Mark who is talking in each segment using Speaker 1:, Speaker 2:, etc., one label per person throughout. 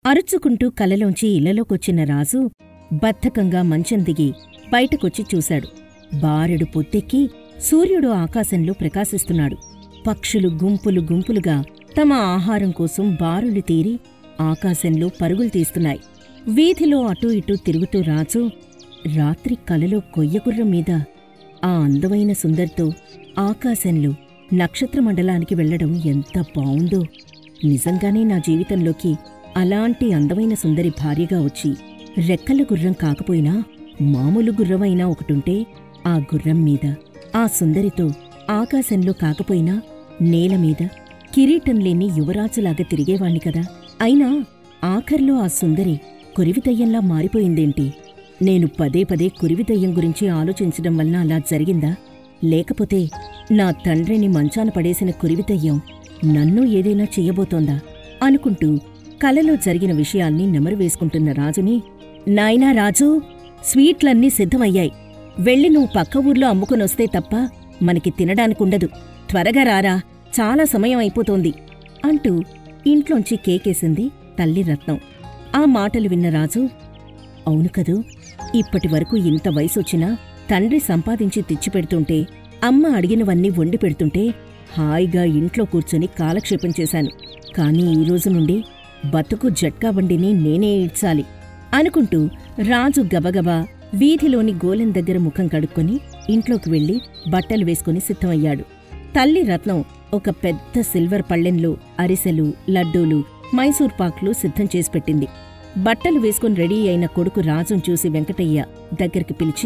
Speaker 1: అరుచుకుంటూ కలలోంచి ఇళ్లలోకొచ్చిన రాజు బద్ధకంగా మంచం దిగి బయటకొచ్చి చూశాడు బారెడు పొత్తెక్కి సూర్యుడు ఆకాశంలో ప్రకాశిస్తున్నాడు పక్షులు గుంపులు గుంపులుగా తమ ఆహారం కోసం బారులు తీరి ఆకాశంలో పరుగులు తీస్తున్నాయి వీధిలో అటూ ఇటూ తిరుగుతూ రాజు రాత్రి కలలో కొయ్యగుర్రం మీద ఆ అందమైన సుందరితో ఆకాశంలో నక్షత్రమండలానికి వెళ్లడం ఎంత బావుందో నిజంగానే నా జీవితంలోకి అలాంటి అందమైన సుందరి భార్యగా వచ్చి రెక్కల గుర్రం కాకపోయినా మామూలు గుర్రమైనా ఒకటుంటే ఆ గుర్రం మీద ఆ సుందరితో ఆకాశంలో కాకపోయినా నేల మీద కిరీటం లేని యువరాజులాగా తిరిగేవాణ్ణి కదా అయినా ఆఖర్లో ఆ సుందరి కురివిదయ్యంలా మారిపోయిందేంటి నేను పదే పదే కురివిదయ్యం గురించి ఆలోచించడం వలన అలా జరిగిందా లేకపోతే నా తండ్రిని మంచాన పడేసిన కురివిదయ్యం నన్ను ఏదైనా చెయ్యబోతోందా అనుకుంటూ కలలో జరిగిన విషయాల్ని నెమరు వేసుకుంటున్న రాజుని నాయనా రాజు స్వీట్లన్నీ సిద్ధమయ్యాయి వెళ్ళి నువ్వు పక్క ఊర్లో అమ్ముకునొస్తే తప్ప మనకి తినడానికుండదు త్వరగా రారా చాలా సమయం అయిపోతోంది అంటూ ఇంట్లోంచి కేకేసింది తల్లి రత్నం ఆ మాటలు విన్న రాజు అవును కదూ ఇప్పటి వరకు ఇంత వయసొచ్చినా తండ్రి సంపాదించి తెచ్చిపెడుతుంటే అమ్మ అడిగినవన్నీ వండి పెడుతుంటే హాయిగా ఇంట్లో కూర్చొని కాలక్షేపం చేశాను కానీ ఈ రోజు నుండి బతుకు జట్కా బండిని నేనే ఈడ్చాలి అనుకుంటూ రాజు గబగబా వీధిలోని గోలెం దగ్గర ముఖం కడుక్కొని ఇంట్లోకి వెళ్లి బట్టలు వేసుకుని సిద్ధమయ్యాడు తల్లి రత్నం ఒక పెద్ద సిల్వర్ పళ్ళెంలో అరిసెలు లడ్డూలు మైసూర్ పాక్లు సిద్ధం చేసి పెట్టింది బట్టలు వేసుకుని రెడీ అయిన కొడుకు రాజును చూసి వెంకటయ్య దగ్గరికి పిలిచి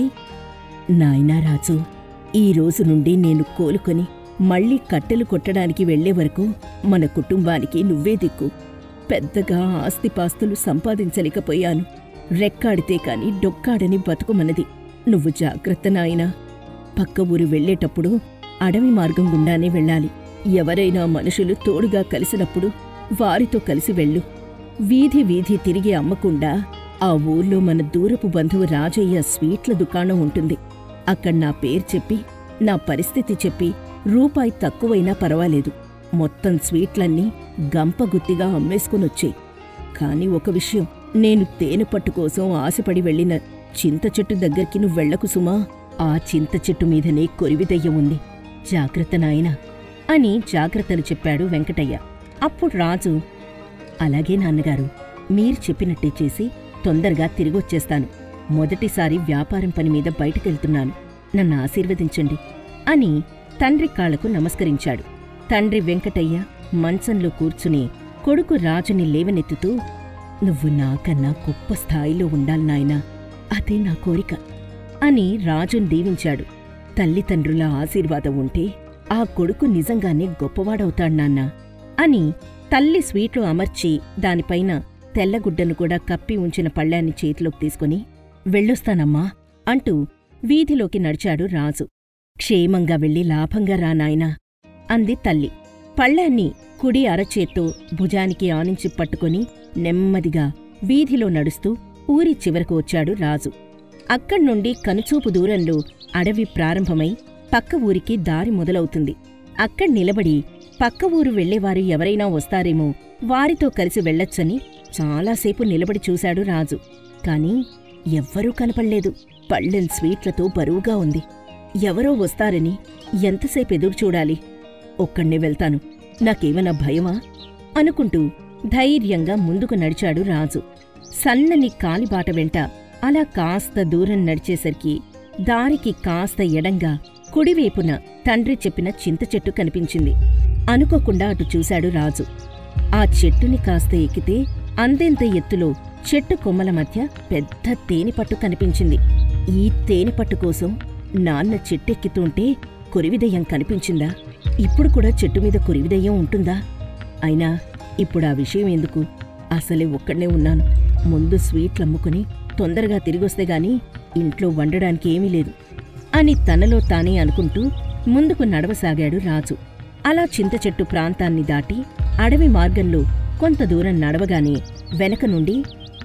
Speaker 1: నాయనా రాజు ఈ రోజు నుండి నేను కోలుకొని మళ్ళీ కట్టెలు కొట్టడానికి వెళ్లే వరకు మన కుటుంబానికి నువ్వే దిక్కు పెద్దగా ఆస్తిపాస్తులు సంపాదించలేకపోయాను రెక్కాడితే కాని డొక్కాడని బతుకుమన్నది నువ్వు జాగ్రత్త నాయనా పక్క ఊరు వెళ్లేటప్పుడు అడవి మార్గం గుండానే వెళ్ళాలి ఎవరైనా మనుషులు తోడుగా కలిసినప్పుడు వారితో కలిసి వెళ్ళు వీధి వీధి తిరిగి అమ్మకుండా ఆ ఊర్లో మన దూరపు బంధువు రాజయ్య స్వీట్ల దుకాణం ఉంటుంది అక్కడ నా పేరు చెప్పి నా పరిస్థితి చెప్పి రూపాయి తక్కువైనా పర్వాలేదు మొత్తం స్వీట్లన్నీ గంపగుత్తిగా అమ్మేసుకునొచ్చేయి కాని ఒక విషయం నేను తేనె పట్టు కోసం ఆశపడి వెళ్ళిన చింత చెట్టు దగ్గరికి నువ్వు వెళ్లకు సుమా ఆ చింత చెట్టు మీదనే కొరివిదయ్య ఉంది జాగ్రత్త నాయనా అని జాగ్రత్తలు చెప్పాడు వెంకటయ్య అప్పుడు రాజు అలాగే నాన్నగారు మీరు చెప్పినట్టే చేసి తొందరగా తిరిగొచ్చేస్తాను మొదటిసారి వ్యాపారం పని మీద బయటకెళ్తున్నాను నన్ను ఆశీర్వదించండి అని తండ్రి కాళ్లకు నమస్కరించాడు తండ్రి వెంకటయ్య మంచంలో కూర్చుని కొడుకు రాజుని లేవనెత్తుతూ నువ్వు నాకన్నా గొప్ప స్థాయిలో ఉండాలి నాయనా అదే నా కోరిక అని రాజుని దీవించాడు తల్లిదండ్రుల ఆశీర్వాదం ఉంటే ఆ కొడుకు నిజంగానే గొప్పవాడవుతాడు నాన్నా అని తల్లి స్వీట్లు అమర్చి దానిపైన తెల్లగుడ్డను కూడా కప్పి ఉంచిన పళ్ళాన్ని చేతిలోకి తీసుకుని వెళ్ళొస్తానమ్మా అంటూ వీధిలోకి నడిచాడు రాజు క్షేమంగా వెళ్ళి లాభంగా రా నాయనా అంది తల్లి పళ్ళాన్ని కుడి అరచేత్తో భుజానికి ఆనించి పట్టుకొని నెమ్మదిగా వీధిలో నడుస్తూ ఊరి చివరకు వచ్చాడు రాజు అక్కడ్నుండి కనుచూపు దూరంలో అడవి ప్రారంభమై పక్క ఊరికి దారి మొదలవుతుంది అక్కడ్ నిలబడి పక్క ఊరు వెళ్లేవారు ఎవరైనా వస్తారేమో వారితో కలిసి వెళ్ళొచ్చని చాలాసేపు నిలబడి చూశాడు రాజు కాని ఎవ్వరూ కనపడలేదు పళ్ళెం స్వీట్లతో బరువుగా ఉంది ఎవరో వస్తారని ఎంతసేపు ఎదురు చూడాలి ఒక్కణ్ణే వెళ్తాను నాకేమన్నా భయమా అనుకుంటూ ధైర్యంగా ముందుకు నడిచాడు రాజు సన్నని కాలిబాట వెంట అలా కాస్త దూరం నడిచేసరికి దారికి కాస్త ఎడంగా కుడివైపున తండ్రి చెప్పిన చింత చెట్టు కనిపించింది అనుకోకుండా అటు చూశాడు రాజు ఆ చెట్టుని కాస్త ఎక్కితే అందెంత ఎత్తులో చెట్టు కొమ్మల మధ్య పెద్ద తేనెపట్టు కనిపించింది ఈ తేనెపట్టు కోసం నాన్న చెట్టెక్కుతుంటే కొరివిదయ్యం కనిపించిందా ఇప్పుడు కూడా చెట్టు మీద కొరివిదయ్యం ఉంటుందా అయినా ఇప్పుడు ఆ విషయం ఎందుకు అసలే ఒక్కడనే ఉన్నాను ముందు స్వీట్లు అమ్ముకుని తొందరగా తిరిగొస్తే గాని ఇంట్లో వండడానికి ఏమీ లేదు అని తనలో తానే అనుకుంటూ ముందుకు నడవసాగాడు రాజు అలా చింత చెట్టు ప్రాంతాన్ని దాటి అడవి మార్గంలో కొంత దూరం నడవగానే వెనక నుండి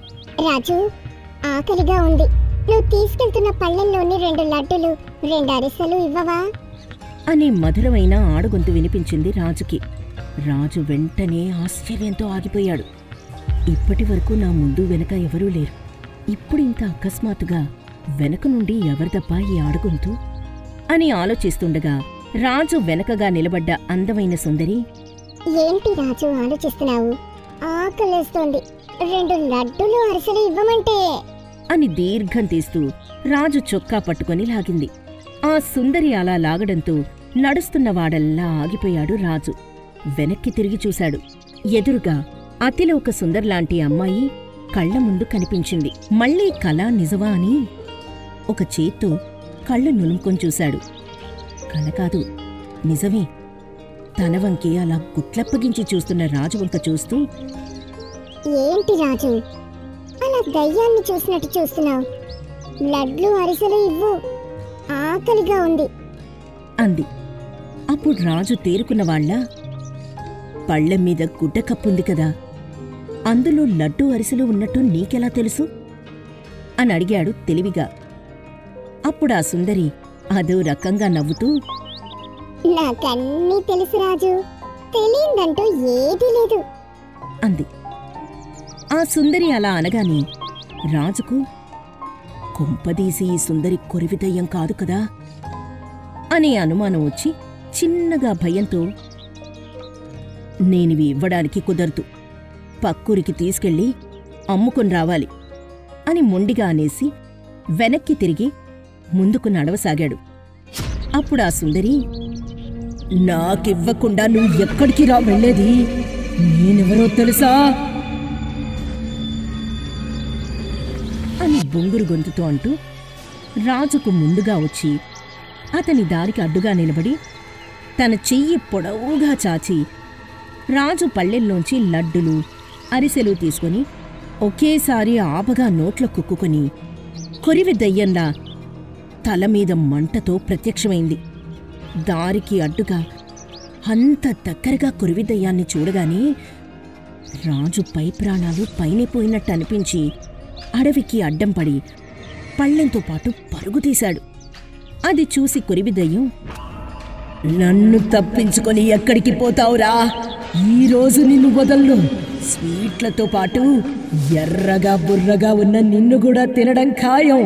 Speaker 2: రాజు ఆకలిగా ఉంది నువ్వు తీసుకెళ్తున్న పళ్ళెంలోని రెండు లడ్డులు రెండు అరిసెలు ఇవ్వవా
Speaker 1: అనే మధురమైన ఆడుగొంతు వినిపించింది రాజుకి రాజు వెంటనే ఆశ్చర్యంతో ఆగిపోయాడు ఇప్పటి వరకు నా ముందు వెనక ఎవరూ లేరు ఇప్పుడు ఇంత అకస్మాత్తుగా వెనక నుండి ఎవరిదబ్బా ఈ ఆడుగొంతు అని ఆలోచిస్తుండగా రాజు వెనకగా నిలబడ్డ అందమైన సుందరి
Speaker 2: ఏంటి రాజు ఆలోచిస్తున్నావు ఆకలేస్తోంది రెండు లడ్డూలు అరిసెలు ఇవ్వమంటే
Speaker 1: అని దీర్ఘం తీస్తూ రాజు చొక్కా పట్టుకొని లాగింది ఆ సుందరి అలా లాగడంతో నడుస్తున్నవాడల్లా ఆగిపోయాడు రాజు వెనక్కి తిరిగి చూశాడు ఎదురుగా అతిలోక సుందర్లాంటి అమ్మాయి కళ్ళ ముందు కనిపించింది మళ్ళీ కళ నిజమా అని ఒక చేత్తో కళ్ళు నులుముకొని చూశాడు కళ కాదు నిజమే తన వంకి అలా గుట్లప్పగించి చూస్తున్న రాజు వంక చూస్తూ
Speaker 2: ఏంటి రాజు అలా దయ్యాన్ని చూసినట్టు చూస్తున్నావు లడ్లు అరిసెలు ఇవ్వు ఆకలిగా ఉంది
Speaker 1: అంది అప్పుడు రాజు తేరుకున్న వాళ్ళ పళ్ళెం మీద గుడ్డ కప్పుంది కదా అందులో లడ్డు అరిసెలు ఉన్నట్టు నీకెలా తెలుసు అని అడిగాడు తెలివిగా అప్పుడు ఆ సుందరి అదో రకంగా నవ్వుతూ
Speaker 2: నాకన్నీ తెలుసు రాజు తెలియందంటూ ఏదీ లేదు
Speaker 1: అంది ఆ సుందరి అలా అనగానే రాజుకు కొంపదీసి ఈ సుందరి కొరివిదయ్యం కాదు కదా అనే అనుమానం వచ్చి చిన్నగా భయంతో నేనివి ఇవ్వడానికి కుదరదు పక్కూరికి తీసుకెళ్ళి అమ్ముకుని రావాలి అని మొండిగా అనేసి వెనక్కి తిరిగి ముందుకు నడవసాగాడు అప్పుడు ఆ సుందరి నాకివ్వకుండా నువ్వు ఎక్కడికి రా వెళ్ళేది నేనెవరో తెలుసా అని బొంగురు గొంతుతో అంటూ రాజుకు ముందుగా వచ్చి అతని దారికి అడ్డుగా నిలబడి తన చెయ్యి పొడవుగా చాచి రాజు పళ్ళెల్లోంచి లడ్డులు అరిసెలు తీసుకొని ఒకేసారి ఆపగా నోట్లో కుక్కుకొని కొరివి దయ్యంలా తల మీద మంటతో ప్రత్యక్షమైంది దారికి అడ్డుగా అంత దగ్గరగా కొరివి దయ్యాన్ని చూడగానే రాజు పై ప్రాణాలు పైనే పోయినట్టు అనిపించి అడవికి అడ్డం పడి పళ్ళెంతో పాటు పరుగు తీశాడు అది చూసి కొరివి దయ్యం నన్ను తప్పించుకొని ఎక్కడికి పోతావురా ఈ రోజు నిన్ను వదలను స్వీట్లతో పాటు ఎర్రగా బుర్రగా ఉన్న నిన్ను కూడా తినడం ఖాయం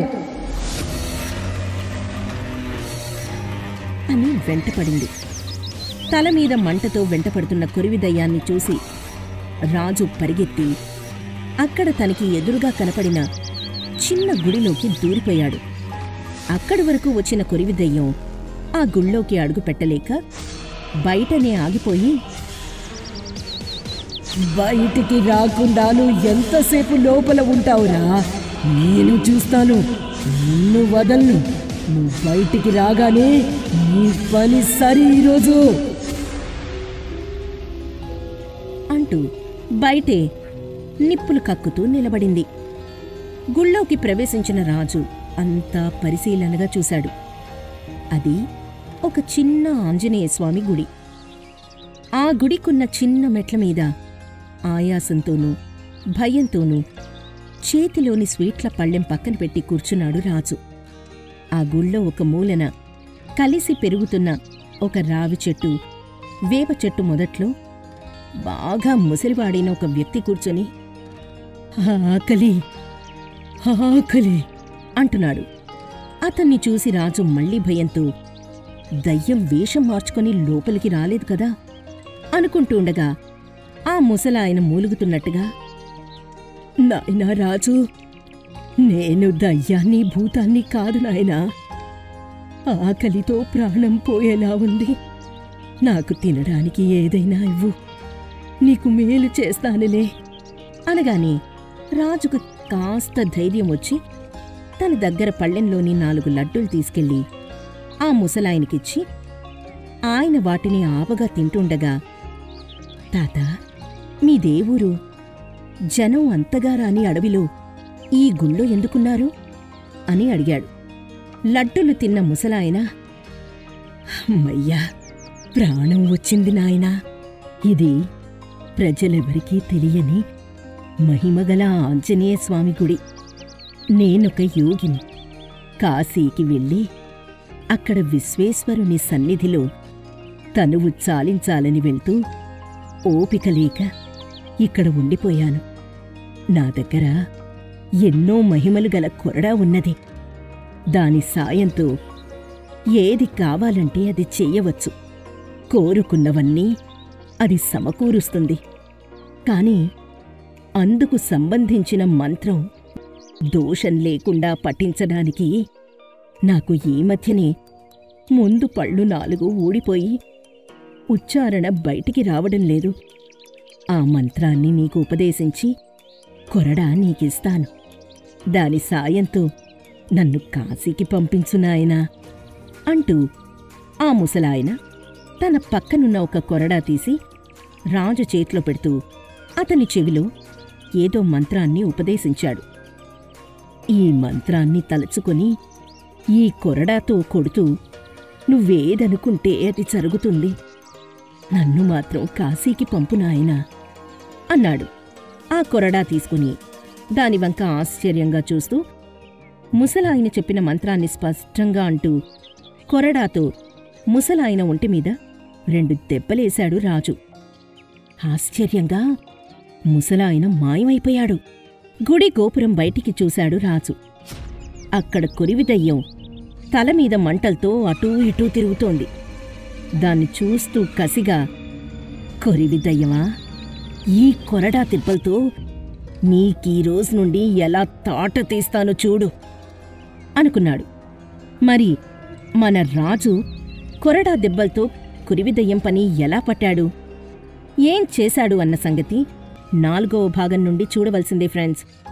Speaker 1: అని వెంటపడింది తల మీద మంటతో వెంటపడుతున్న కొరివి దయ్యాన్ని చూసి రాజు పరిగెత్తి అక్కడ తనకి ఎదురుగా కనపడిన చిన్న గుడిలోకి దూరిపోయాడు అక్కడి వరకు వచ్చిన కొరివి దయ్యం ఆ గుళ్ళోకి అడుగు పెట్టలేక బయటనే ఆగిపోయి బయటికి రాకుండా నువ్వు ఎంతసేపు లోపల ఉంటావురా నేను చూస్తాను నిన్ను వదలను నువ్వు బయటికి రాగానే నీ పని సరి ఈరోజు అంటూ బయటే నిప్పులు కక్కుతూ నిలబడింది గుళ్ళోకి ప్రవేశించిన రాజు అంతా పరిశీలనగా చూశాడు అది ఒక చిన్న ఆంజనేయ స్వామి గుడి ఆ గుడికున్న చిన్న మెట్ల మీద ఆయాసంతోనూ భయంతోనూ చేతిలోని స్వీట్ల పళ్ళెం పక్కన పెట్టి కూర్చున్నాడు రాజు ఆ గుళ్ళో ఒక మూలన కలిసి పెరుగుతున్న ఒక రావి చెట్టు వేప చెట్టు మొదట్లో బాగా ముసలివాడిన ఒక వ్యక్తి కూర్చొని ఆకలి ఆకలి అంటున్నాడు అతన్ని చూసి రాజు మళ్ళీ భయంతో దయ్యం వేషం మార్చుకొని లోపలికి రాలేదు కదా అనుకుంటూ ఉండగా ఆ ముసలాయన మూలుగుతున్నట్టుగా నాయనా రాజు నేను దయ్యాన్ని భూతాన్ని కాదు నాయనా ఆకలితో ప్రాణం పోయేలా ఉంది నాకు తినడానికి ఏదైనా ఇవ్వు నీకు మేలు చేస్తానులే అనగానే రాజుకు కాస్త ధైర్యం వచ్చి తన దగ్గర పళ్ళెంలోని నాలుగు లడ్డూలు తీసుకెళ్లి ఆ ముసలాయనకిచ్చి ఆయన వాటిని ఆపగా తింటుండగా తాత మీ దేవురు జనం అంతగా రాని అడవిలో ఈ గుళ్ళో ఎందుకున్నారు అని అడిగాడు లడ్డులు తిన్న ముసలాయన అమ్మయ్యా ప్రాణం వచ్చింది నాయనా ఇది ప్రజలెవరికీ తెలియని మహిమగల ఆంజనేయ స్వామి గుడి నేనొక యోగిని కాశీకి వెళ్ళి అక్కడ విశ్వేశ్వరుని సన్నిధిలో తనువు చాలించాలని వెళ్తూ ఓపిక లేక ఇక్కడ ఉండిపోయాను నా దగ్గర ఎన్నో మహిమలు గల కొరడా ఉన్నది దాని సాయంతో ఏది కావాలంటే అది చెయ్యవచ్చు కోరుకున్నవన్నీ అది సమకూరుస్తుంది కాని అందుకు సంబంధించిన మంత్రం దోషం లేకుండా పఠించడానికి నాకు ఈ మధ్యనే ముందు పళ్ళు నాలుగు ఊడిపోయి ఉచ్చారణ బయటికి రావడం లేదు ఆ మంత్రాన్ని నీకు ఉపదేశించి కొరడా నీకిస్తాను దాని సాయంతో నన్ను కాశీకి పంపించు నాయనా అంటూ ఆ ముసలాయన తన పక్కనున్న ఒక కొరడా తీసి రాజు చేతిలో పెడుతూ అతని చెవిలో ఏదో మంత్రాన్ని ఉపదేశించాడు ఈ మంత్రాన్ని తలుచుకొని ఈ కొరడాతో కొడుతూ నువ్వేదనుకుంటే అది జరుగుతుంది నన్ను మాత్రం కాశీకి పంపు నాయనా అన్నాడు ఆ కొరడా తీసుకుని దాని వంక ఆశ్చర్యంగా చూస్తూ ముసలాయన చెప్పిన మంత్రాన్ని స్పష్టంగా అంటూ కొరడాతో ముసలాయన ఒంటి మీద రెండు దెబ్బలేశాడు రాజు ఆశ్చర్యంగా ముసలాయన మాయమైపోయాడు గుడి గోపురం బయటికి చూశాడు రాజు అక్కడ కొరివిదయ్యం తల మీద మంటలతో అటూ ఇటూ తిరుగుతోంది దాన్ని చూస్తూ కసిగా కొరివిదయ్యమా ఈ కొరడా తిప్పలతో నీకీ రోజు నుండి ఎలా తాట తీస్తానో చూడు అనుకున్నాడు మరి మన రాజు కొరడా దెబ్బలతో కురివిదయ్యం పని ఎలా పట్టాడు ఏం చేశాడు అన్న సంగతి నాలుగవ భాగం నుండి చూడవలసిందే ఫ్రెండ్స్